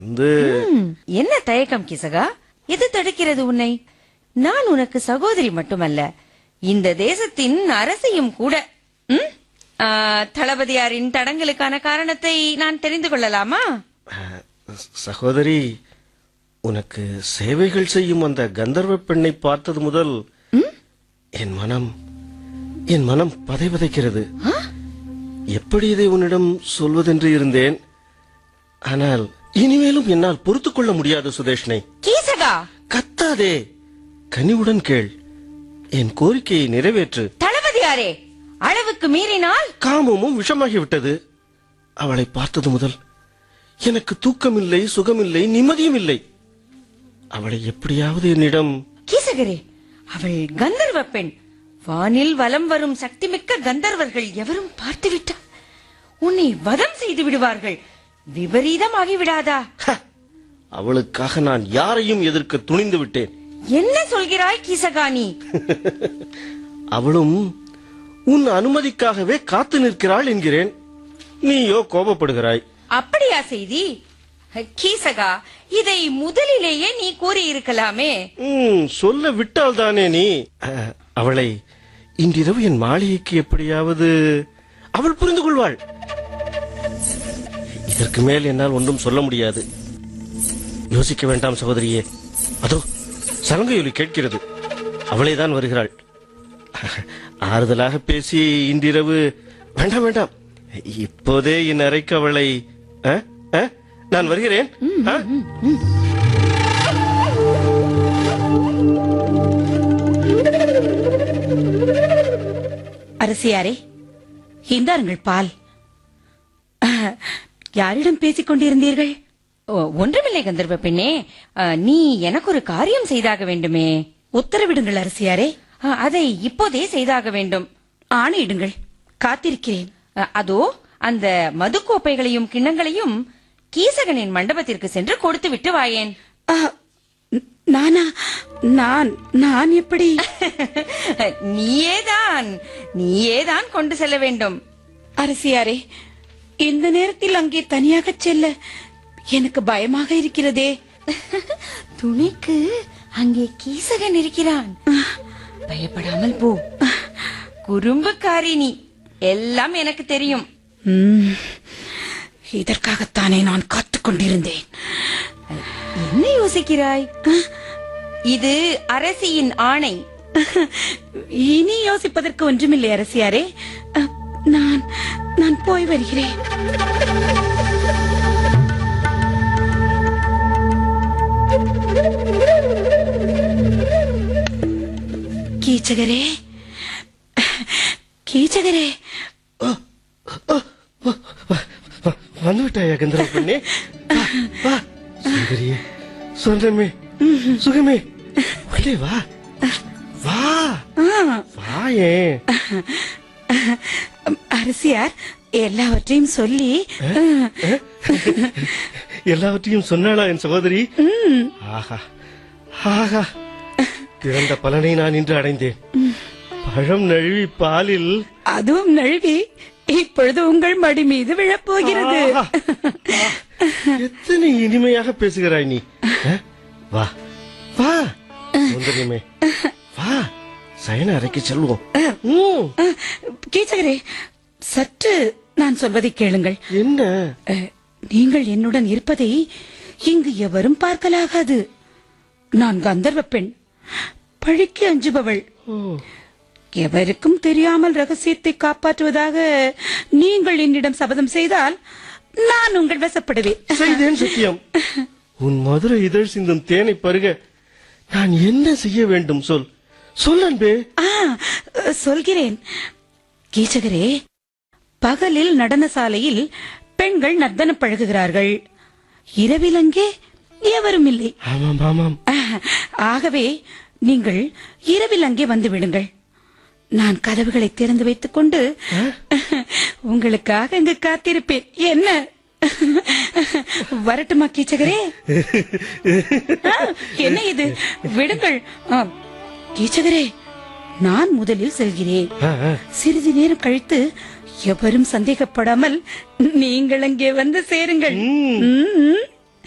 வந்து ம், என்ன தயக்கம் கிசகா எது தடுக்கிறது உன்னை நான் உனக்கு சகோதரி மட்டுமல்ல இந்த தேசத்தின் அரசியும் கூட ம்? ஆ, தளபதியாரின் தடங்களுக்கான காரணத்தை நான் தெரிந்து கொள்ளலாமா அஹ், சகோதரி உனக்கு சேவைகள் செய்யும் அந்த கந்தர்வ பெண்ணை பார்த்தது முதல் என் மனம் என் மனம் பதைபதைக்கிறது எப்படி இதை உன்னிடம் சொல்வதென்று இருந்தேன் ஆனால் இனிமேலும் என்னால் பொறுத்துக் கொள்ள முடியாது சுதேஷ்னை கீசகா கத்தாதே கனிவுடன் கேள் என் கோரிக்கையை நிறைவேற்று தளபதியாரே அளவுக்கு மீறினால் காமமும் விஷமாகிவிட்டது அவளை பார்த்தது முதல் எனக்கு தூக்கமில்லை சுகமில்லை நிம்மதியும் இல்லை அவளை எப்படியாவது என்னிடம் கீசகரே அவள் கந்தர்வ பெண் வானில் வலம் வரும் சக்திமிக்க கந்தர்வர்கள் எவரும் பார்த்து விட்டால் உன்னை வதம் செய்து விடுவார்கள் விபரீதமாகி விடாதா ஹ! அவளுக்காக நான் யாரையும் எதிர்க்க துணிந்து விட்டேன் என்ன சொல்கிறாய் கீசகானி அவளும் உன் அனுமதிக்காகவே காத்து நிற்கிறாள் என்கிறேன் நீயோ கோபப்படுகிறாய் அப்படியா செய்தி கீசகா இதை முதலிலேயே நீ கூறியிருக்கலாமே ம், சொல்ல விட்டால் தானே நீ அஹ், அவளை இன்றிரவு என் மாளிகைக்கு எப்படியாவது அவள் புரிந்து கொள்வாள் இதற்கு மேல் என்னால் ஒன்றும் சொல்ல முடியாது யோசிக்க வேண்டாம் சகோதரியே அதோ சலங்கையொலி கேட்கிறது அவளே தான் வருகிறாள் ஆறுதலாக பேசி இன்றிரவு வேண்டாம் வேண்டாம் இப்போதே என் அறைக்கு அவளை அஹ், அஹ், நான் வருகிறேன் அஹ்? அரசியாரே இந்தாருங்கள் பால் அஹ், யாரிடம் பேசிக் கொண்டிருந்தீர்கள் ஓ, ஒன்றுமில்லை கந்தர்வ பெண்ணே அ, நீ எனக்கு ஒரு காரியம் செய்தாக வேண்டுமே உத்தரவிடுங்கள் அரசியாரே அ, அதை இப்போதே செய்தாக வேண்டும் ஆணையிடுங்கள் காத்திருக்கிறேன் அ, அதோ அந்த மதுக்கோப்பைகளையும் கிண்ணங்களையும் கீசகனின் மண்டபத்திற்கு சென்று கொடுத்து விட்டு வாயேன் அஹ், ந- நானா நான் நான் எப்படி நீயேதான் நீயேதான் கொண்டு செல்ல வேண்டும் அரசியாரே இந்த நேரத்தில் அங்கே தனியாக செல்ல எனக்கு பயமாக இருக்கிறதே துணைக்கு அங்கே கீசகன் இருக்கிறான் பயப்படாமல் போ குறும்புக்காரி நீ எல்லாம் எனக்கு தெரியும் ம், இதற்காகத்தானே நான் காத்துக் கொண்டிருந்தேன் என்ன யோசிக்கிறாய் இது அரசியின் ஆணை இனி யோசிப்பதற்கு ஒன்றுமில்லை அரசியாரே அஹ், நான் நான் போய் வருகிறேன் கீச்சகரே கீச்சகரே வந்து விட்டாயா கந்தர்வ பெண்ணே வா, வா சுந்தரியே சொன்னமே சுகமே உள்ளே வா வா வாயே அரசியார் எல்லாவற்றையும் சொல்லி எல்லாவற்றையும் சொன்னாளா என் சகோதரி ஆஹா ஆஹா பிறந்த பலனை நான் இன்று அடைந்தேன் பழம் நழுவி பாலில் அதுவும் நழுவி இப்பொழுது உங்கள் மடி மீது விழப்போகிறது ஆஹா. எத்தனை இனிமையாக பேசுகிறாய் நீ அஹ்? வா வா சுந்தரியமே வா சயன அறைக்கு செல்வோம் ம், அஹ், கீச்சகரே சற்று நான் சொல்வதை கேளுங்கள் என்ன அஹ், நீங்கள் என்னுடன் இருப்பதை இங்கு எவரும் பார்க்கலாகாது நான் கந்தர்வ பெண் பழிக்கு அஞ்சுபவள் ஓ, எவருக்கும் தெரியாமல் ரகசியத்தை காப்பாற்றுவதாக நீங்கள் என்னிடம் சபதம் செய்தால் நான் உங்கள் வசப்படுவேன் செய்தேன் சத்தியம் உன் மதுரை இதழ் சிந்தும் தேனை பருக நான் என்ன செய்ய வேண்டும் சொல் சொல் அன்பே ஆ, சொல்கிறேன் கீச்சகரே பகலில் நடன சாலையில் பெண்கள் நர்த்தனம் பழகுகிறார்கள் இரவில் அங்கே எவரும் இல்லை ஆமாம் ஆமாம் ஆஹ், ஆகவே நீங்கள் இரவில் அங்கே வந்து விடுங்கள் நான் கதவுகளை திறந்து வைத்துக் கொண்டு உங்களுக்காக இங்கு காத்திருப்பேன் என்ன வரட்டுமா கீச்சகரே ஆ, என்ன இது விடுங்கள் ஆ, கீச்சகரே நான் முதலில் செல்கிறேன் ஆ, ஆ. சிறிது நேரம் கழித்து எவரும் சந்தேகப்படாமல் நீங்கள் அங்கே வந்து சேருங்கள் ம், ம்.